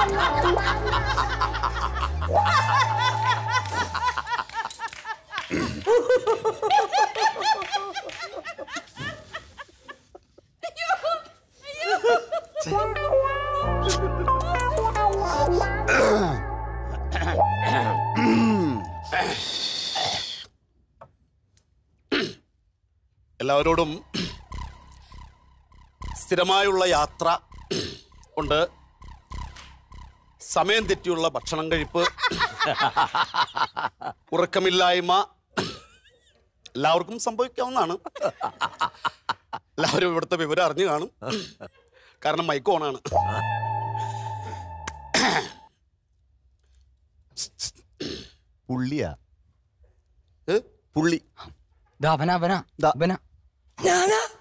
എല്ലാവരോടും സ്ഥിരമായുള്ള യാത്ര ഉണ്ട് സമയം തെറ്റിയുള്ള ഭക്ഷണം കഴിപ്പ് ഉറക്കമില്ലായ്മ എല്ലാവർക്കും സംഭവിക്കാവുന്നതാണ് എല്ലാവരും ഇവിടുത്തെ വിവരം അറിഞ്ഞു കാണും കാരണം മൈക്ക് ഓണാണ് പുള്ളിയാ ഏ? പുള്ളി അവന അവന ദാ. അവന ഞാനാ